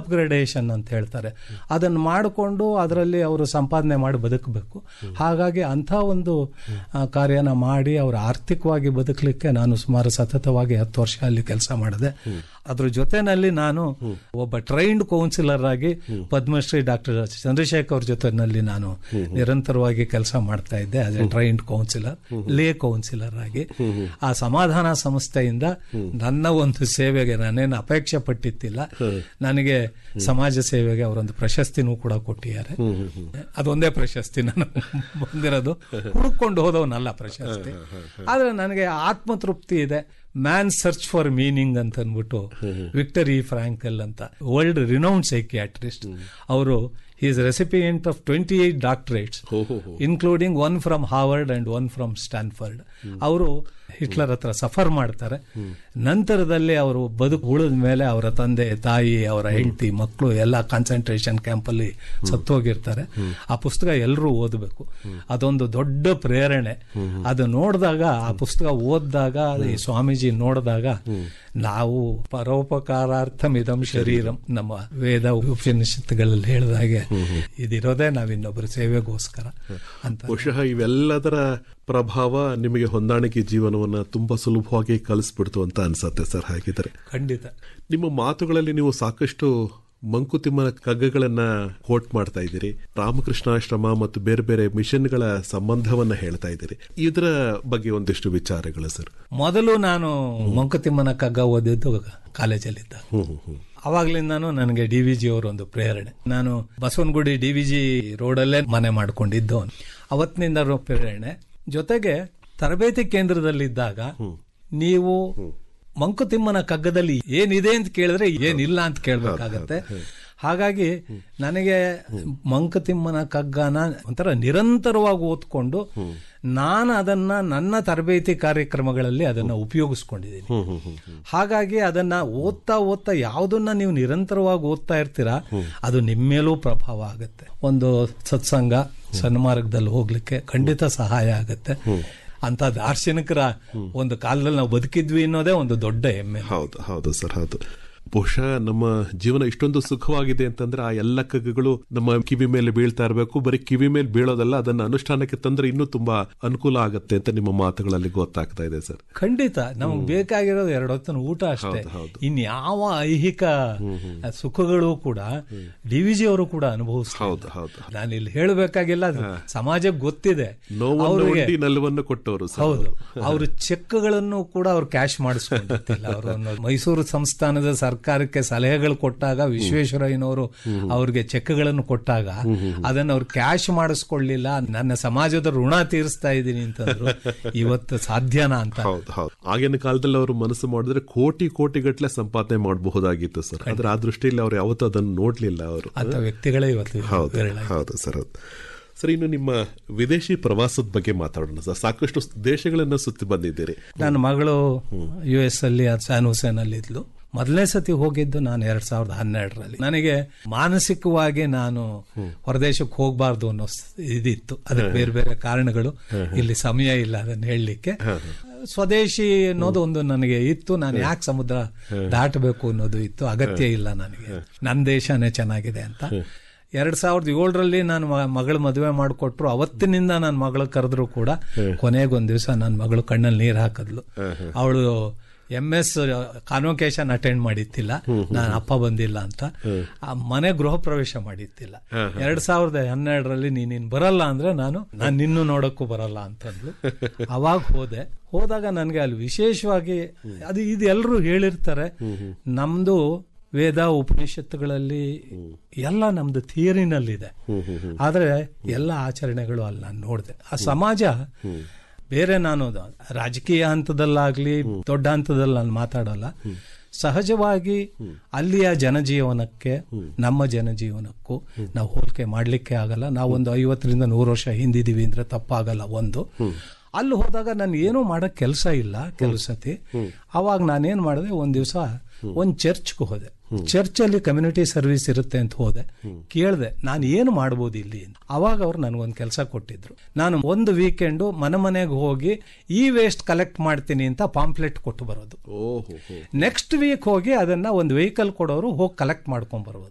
Upgradation ಅಂತ ಹೇಳ್ತಾರೆ ಅದನ್ನು ಮಾಡಿಕೊಂಡು ಅದರಲ್ಲಿ ಅವರು ಸಂಪಾದನೆ ಮಾಡಿ ಬದುಕಬೇಕು ಹಾಗಾಗಿ ಅಂಥ ಒಂದು ಆ, ಕಾರ್ಯನ ಮಾಡಿ ಅವರು ಆರ್ಥಿಕವಾಗಿ ಬದುಕಲಿಕ್ಕೆ ನಾನು ಸುಮಾರು ಸತತವಾಗಿ ಹತ್ತು ವರ್ಷ ಅಲ್ಲಿ ಕೆಲಸ ಮಾಡಿದೆ ಅದ್ರ ಜೊತೆನಲ್ಲಿ ನಾನು ಒಬ್ಬ ಟ್ರೈನ್ಡ್ ಕೌನ್ಸಿಲರ್ ಆಗಿ ಪದ್ಮಶ್ರೀ ಡಾಕ್ಟರ್ ಚಂದ್ರಶೇಖರ್ ಅವ್ರ ಜೊತೆನಲ್ಲಿ ನಾನು ನಿರಂತರವಾಗಿ ಕೆಲಸ ಮಾಡ್ತಾ ಇದ್ದೆ as a trained counsellor lay counsellor ಆಗಿ ಆ ಸಮಾಧಾನ ಸಂಸ್ಥೆಯಿಂದ ನನ್ನ ಒಂದು ಸೇವೆಗೆ ನಾನೇನು ಅಪೇಕ್ಷೆ ಪಟ್ಟಿತ್ತಿಲ್ಲ ನನಗೆ ಸಮಾಜ ಸೇವೆಗೆ ಅವರೊಂದು ಪ್ರಶಸ್ತಿನೂ ಕೂಡ ಕೊಟ್ಟಿದ್ದಾರೆ ಅದೊಂದೇ ಪ್ರಶಸ್ತಿ ನಾನು ಬಂದಿರೋದು ಹುಡುಕೊಂಡು ಹೋದವನಲ್ಲ ಪ್ರಶಸ್ತಿ ಆದ್ರೆ ನನಗೆ ಆತ್ಮತೃಪ್ತಿ ಇದೆ ಮ್ಯಾನ್ ಸರ್ಚ್ ಫಾರ್ ಮೀನಿಂಗ್ ಅಂತ ಅಂದ್ಬಿಟ್ಟು ವಿಕ್ಟರ್ ಇ ಫ್ರಾಂಕಲ್ ಅಂತ ವರ್ಲ್ಡ್ ರಿನೌಂಡ್ ಸೈಕಿಯಾಟ್ರಿಸ್ಟ್ ಅವರು is recipient of twenty eight doctorates including one from Harvard and one from Stanford ಅವರು ಹಿಟ್ಲರ್ ಹತ್ರ ಸಫರ್ ಮಾಡ್ತಾರೆ ನಂತರದಲ್ಲಿ ಅವರು ಬದುಕು ಉಳಿದ ಮೇಲೆ ಅವರ ತಂದೆ ತಾಯಿ ಅವರ ಹೆಂಡತಿ ಮಕ್ಕಳು ಎಲ್ಲ ಕಾನ್ಸಂಟ್ರೇಷನ್ ಕ್ಯಾಂಪಲ್ಲಿ ಸತ್ತೋಗಿರ್ತಾರೆ ಆ ಪುಸ್ತಕ ಎಲ್ಲರೂ ಓದಬೇಕು ಅದೊಂದು ದೊಡ್ಡ ಪ್ರೇರಣೆ ಅದು ನೋಡಿದಾಗ ಆ ಪುಸ್ತಕ ಓದಿದಾಗ ಈ ಸ್ವಾಮೀಜಿ ನೋಡಿದಾಗ ನಾವು ಪರೋಪಕಾರಾರ್ಥಂ ಇದಂ ಶರೀರಂ ನಮ್ಮ ವೇದ ಉಪನಿಷತ್ತುಗಳಲ್ಲಿ ಹೇಳಿದ ಹಾಗೆ ಇದಿರೋದೇ ನಾವ್ ಇನ್ನೊಬ್ಬರ ಸೇವೆಗೋಸ್ಕರ ಅಂತ ಬಹುಶಃ ಇವೆಲ್ಲದರ ಪ್ರಭಾವ ನಿಮಗೆ ಹೊಂದಾಣಿಕೆ ಜೀವನವನ್ನ ತುಂಬಾ ಸುಲಭವಾಗಿ ಕಲಿಸ್ಬಿಡ್ತು ಅಂತ ಅನ್ಸತ್ತೆ ಸರ್ ಹಾಗಿದ್ರೆ ಖಂಡಿತ ನಿಮ್ಮ ಮಾತುಗಳಲ್ಲಿ ನೀವು ಸಾಕಷ್ಟು ಮಂಕುತಿಮ್ಮನ ಕಗ್ಗಗಳನ್ನ ಕೋಟ್ ಮಾಡ್ತಾ ಇದ್ದೀರಿ ರಾಮಕೃಷ್ಣಾಶ್ರಮ ಮತ್ತು ಬೇರೆ ಬೇರೆ ಮಿಷನ್ಗಳ ಸಂಬಂಧವನ್ನ ಹೇಳ್ತಾ ಇದ್ದೀರಿ ಇದರ ಬಗ್ಗೆ ಒಂದಿಷ್ಟು ವಿಚಾರಗಳು ಸರ್ ಮೊದಲು ನಾನು ಮಂಕುತಿಮ್ಮನ ಕಗ್ಗ ಓದಿದ್ದು ಕಾಲೇಜಲ್ಲಿದ್ದ ಹ್ಮ್ ಹ್ಮ್ ಹ್ಮ್ ಅವಾಗ್ಲಿಂದಾನು ನನಗೆ ಡಿ ವಿ ಜಿ ಅವರು ಒಂದು ಪ್ರೇರಣೆ ನಾನು ಬಸವನಗುಡಿ ಡಿ ವಿ ಜಿ ರೋಡಲ್ಲೇ ಮನೆ ಮಾಡ್ಕೊಂಡಿದ್ದು ಅವತ್ತಿನಿಂದ ಪ್ರೇರಣೆ ಜೊತೆಗೆ ತರಬೇತಿ ಕೇಂದ್ರದಲ್ಲಿದ್ದಾಗ ನೀವು ಮಂಕುತಿಮ್ಮನ ಕಗ್ಗದಲ್ಲಿ ಏನಿದೆ ಅಂತ ಕೇಳಿದ್ರೆ ಏನಿಲ್ಲ ಅಂತ ಕೇಳ್ಬೇಕಾಗತ್ತೆ ಹಾಗಾಗಿ ನನಗೆ ಮಂಕುತಿಮ್ಮನ ಕಗ್ಗನ ಒಂಥರ ನಿರಂತರವಾಗಿ ಓದ್ಕೊಂಡು ನಾನು ಅದನ್ನ ನನ್ನ ತರಬೇತಿ ಕಾರ್ಯಕ್ರಮಗಳಲ್ಲಿ ಅದನ್ನ ಉಪಯೋಗಿಸ್ಕೊಂಡಿದ್ದೀನಿ ಹಾಗಾಗಿ ಅದನ್ನ ಓದ್ತಾ ಓದ್ತಾ ಯಾವುದನ್ನ ನೀವು ನಿರಂತರವಾಗಿ ಓದ್ತಾ ಇರ್ತೀರಾ ಅದು ನಿಮ್ಮೇಲೂ ಪ್ರಭಾವ ಆಗುತ್ತೆ ಒಂದು ಸತ್ಸಂಗ ಸನ್ಮಾರ್ಗದಲ್ಲಿ ಹೋಗ್ಲಿಕ್ಕೆ ಖಂಡಿತ ಸಹಾಯ ಆಗುತ್ತೆ ಅಂತ ದಾರ್ಶನಿಕರ ಒಂದು ಕಾಲದಲ್ಲಿ ನಾವು ಬದುಕಿದ್ವಿ ಅನ್ನೋದೇ ಒಂದು ದೊಡ್ಡ ಹೆಮ್ಮೆ ಹೌದು ಹೌದು ಸರ್ ಹೌದು ಬಹುಶಃ ನಮ್ಮ ಜೀವನ ಇಷ್ಟೊಂದು ಸುಖವಾಗಿದೆ ಅಂತಂದ್ರೆ ಆ ಎಲ್ಲ ಕಗ್ಗಗಳು ನಮ್ಮ ಕಿವಿ ಮೇಲೆ ಬೀಳ್ತಾ ಇರಬೇಕು ಬರೀ ಕಿವಿ ಮೇಲೆ ಬೀಳೋದಲ್ಲ ಅದನ್ನ ಅನುಷ್ಠಾನಕ್ಕೆ ತಂದ್ರೆ ಇನ್ನೂ ತುಂಬಾ ಅನುಕೂಲ ಆಗತ್ತೆ ಅಂತ ನಿಮ್ಮ ಮಾತುಗಳಲ್ಲಿ ಗೊತ್ತಾಗ್ತಾ ಇದೆ ಸರ್ ಖಂಡಿತ ನಮಗೆ ಬೇಕಾಗಿರೋದು ಎರಡು ಹೊತ್ತಿನ ಊಟ ಅಷ್ಟೇ ಇನ್ಯಾವ ಐಹಿಕ ಸುಖಗಳು ಕೂಡ ಡಿ ವಿ ಜಿ ಅವರು ಕೂಡ ಅನುಭವಿಸ್ತಾರೆ ಹೌದು ಹೌದು ನಾನು ಇಲ್ಲಿ ಹೇಳಬೇಕಾಗಿಲ್ಲ ಅದು ಸಮಾಜಕ್ಕೆ ಗೊತ್ತಿದೆ ನೋವನ್ನು ಅವ್ರಿಗೆ ಒಡ್ಡಿ ನಲುವನ್ನು ಕೊಟ್ಟವರು ಸರ್ ಹೌದು ಅವರು ಚೆಕ್ಗಳನ್ನು ಕೂಡ ಅವ್ರು ಕ್ಯಾಶ್ ಮಾಡಿಸ್ಕೊಂಡಿಲ್ಲ ಅವರು ಮೈಸೂರು ಸಂಸ್ಥಾನದ ಸರ್ಕಾರಕ್ಕೆ ಸಲಹೆಗಳು ಕೊಟ್ಟಾಗ ವಿಶ್ವೇಶ್ವರಯ್ಯನವರು ಅವ್ರಿಗೆ ಚೆಕ್ಗಳನ್ನು ಕೊಟ್ಟಾಗ ಅದನ್ನ ಅವ್ರು ಕ್ಯಾಶ್ ಮಾಡಿಸ್ಕೊಳ್ಳಿಲ್ಲ ನನ್ನ ಸಮಾಜದ ಋಣ ತೀರಿಸ್ತಾ ಇದ್ದೀನಿ ಅಂತಂದ್ರು ಇವತ್ತು ಸಾಧ್ಯನಾ ಅಂತ ಹೌದು ಹೌದು ಆಗಿನ ಕಾಲದಲ್ಲಿ ಅವರು ಮನಸ್ಸು ಮಾಡಿದ್ರೆ ಕೋಟಿ ಕೋಟಿ ಗಟ್ಟಲೆ ಸಂಪಾದನೆ ಮಾಡಬಹುದಾಗಿತ್ತು ಸರ್ ಆದ್ರೆ ಆ ದೃಷ್ಟಿಯಲ್ಲಿ ಅವ್ರು ಯಾವತ್ತೂ ಅದನ್ನು ನೋಡ್ಲಿಲ್ಲ ಅವರು ಅಂತ ವ್ಯಕ್ತಿಗಳೇ ಇವತ್ತು ಹೌದು ವಿರಳ. ಹೌದು ಸರ್ ಹೌದು ಸರ್ ಇನ್ನು ನಿಮ್ಮ ವಿದೇಶಿ ಪ್ರವಾಸದ ಬಗ್ಗೆ ಮಾತಾಡೋಣ ಸರ್ ಸಾಕಷ್ಟು ದೇಶಗಳನ್ನ ಸುತ್ತಿ ಬಂದಿದ್ದೀರಿ ನನ್ನ ಮಗಳು ಯು ಎಸ್ ಅಲ್ಲಿ ಸ್ಯಾನ್ ಹುಸೇನ್ ಅಲ್ಲಿ ಇದ್ಲು ಮೊದಲನೇ ಸತಿ ಹೋಗಿದ್ದು ನಾನು ಎರಡ್ ಸಾವಿರದ ಹನ್ನೆರಡರಲ್ಲಿ ನನಗೆ ಮಾನಸಿಕವಾಗಿ ನಾನು ಹೊರದೇಶಕ್ಕೆ ಹೋಗಬಾರ್ದು ಅನ್ನೋ ಸ್- ಇದಿತ್ತು ಅದಕ್ಕೆ ಬೇರೆ ಬೇರೆ ಕಾರಣಗಳು ಇಲ್ಲಿ ಸಮಯ ಇಲ್ಲ ಅದನ್ನ ಹೇಳಲಿಕ್ಕೆ ಸ್ವದೇಶಿ ಅನ್ನೋದು ಒಂದು ನನಗೆ ಇತ್ತು ನಾನು ಯಾಕೆ ಸಮುದ್ರ ದಾಟಬೇಕು ಅನ್ನೋದು ಇತ್ತು ಅಗತ್ಯ ಇಲ್ಲ ನನಗೆ ನನ್ನ ದೇಶನೇ ಚೆನ್ನಾಗಿದೆ ಅಂತ ಎರಡ್ ಸಾವಿರದ ಏಳರಲ್ಲಿ ನಾನು ಮ- ಮಗಳ ಮದುವೆ ಮಾಡಿಕೊಟ್ರು ಅವತ್ತಿನಿಂದ ನನ್ನ ಮಗಳು ಕರೆದ್ರು ಕೂಡ ಕೊನೆಗೊಂದ್ ದಿವಸ ನನ್ನ ಮಗಳು ಕಣ್ಣಲ್ಲಿ ನೀರ್ ಹಾಕಿದ್ಲು ಅವಳು ಎಂ ಎಸ್ ಕಾನ್ವೊಕೇಶನ್ ಅಟೆಂಡ್ ಮಾಡಿತ್ತಿಲ್ಲ ನಾನು ಅಪ್ಪ ಬಂದಿಲ್ಲ ಅಂತ ಆ ಮನೆ ಗೃಹ ಪ್ರವೇಶ ಮಾಡಿತ್ತಿಲ್ಲ ಎರಡ್ ಸಾವಿರದ ಹನ್ನೆರಡರಲ್ಲಿ ನೀನ್ ಬರಲ್ಲ ಅಂದ್ರೆ ನಾನು ನಾನು ನಿನ್ನೂ ನೋಡಕ್ಕೂ ಬರಲ್ಲ ಅಂತಂದ್ಲು ಅವಾಗ ಹೋದೆ ಹೋದಾಗ ನನಗೆ ಅಲ್ಲಿ ವಿಶೇಷವಾಗಿ ಅದು ಇದು ಎಲ್ಲರೂ ಹೇಳಿರ್ತಾರೆ ನಮ್ದು ವೇದ ಉಪನಿಷತ್ತುಗಳಲ್ಲಿ ಎಲ್ಲ ನಮ್ದು ಥಿಯರಿನಲ್ಲಿದೆ ಆದ್ರೆ ಎಲ್ಲ ಆಚರಣೆಗಳು ಅಲ್ಲಿ ನಾನು ನೋಡಿದೆ ಆ ಸಮಾಜ ಬೇರೆ ನಾನು ಅದು ರಾಜಕೀಯ ಹಂತದಲ್ಲಾಗ್ಲಿ ದೊಡ್ಡ ಹಂತದಲ್ಲಿ ನಾನು ಮಾತಾಡಲ್ಲ ಸಹಜವಾಗಿ ಅಲ್ಲಿಯ ಜನಜೀವನಕ್ಕೆ ನಮ್ಮ ಜನಜೀವನಕ್ಕೂ ನಾವು ಹೋಲಿಕೆ ಮಾಡ್ಲಿಕ್ಕೆ ಆಗಲ್ಲ ನಾವೊಂದು ಐವತ್ತರಿಂದ ನೂರು ವರ್ಷ ಹಿಂದಿದೀವಿ ಅಂದ್ರೆ ತಪ್ಪಾಗಲ್ಲ ಒಂದು ಅಲ್ಲಿ ಹೋದಾಗ ನಾನು ಏನೂ ಮಾಡಕ್ ಕೆಲಸ ಇಲ್ಲ ಕೆಲವು ಸತಿ ಅವಾಗ ನಾನೇನ್ ಮಾಡಿದೆ ಒಂದ್ ದಿವಸ ಒಂದ್ ಚರ್ಚ್ಗೆ ಹೋದೆ ಚರ್ಚ್ ಅಲ್ಲಿ ಕಮ್ಯುನಿಟಿ ಸರ್ವಿಸ್ ಇರುತ್ತೆ ಅಂತ ಹೋದೆ ಕೇಳ್ದೆ ನಾನು ಏನು ಮಾಡ್ಬೋದು ಇಲ್ಲಿ ಅಂತ. ಅವಾಗ ಅವ್ರು ನನಗೊಂದು ಕೆಲಸ ಕೊಟ್ಟಿದ್ರು ನಾನು ಒಂದು ವೀಕೆಂಡು ಮನೆ ಮನೆಗೆ ಹೋಗಿ ಈ ವೇಸ್ಟ್ ಕಲೆಕ್ಟ್ ಮಾಡ್ತೀನಿ ಅಂತ ಪಾಂಪ್ಲೆಟ್ ಕೊಟ್ಟು ಬರೋದು ಓಹೋ ನೆಕ್ಸ್ಟ್ ವೀಕ್ ಹೋಗಿ ಅದನ್ನ ಒಂದು ವೆಹಿಕಲ್ ಕೊಡೋರು ಹೋಗಿ ಕಲೆಕ್ಟ್ ಮಾಡ್ಕೊಂಡ್ ಬರೋದು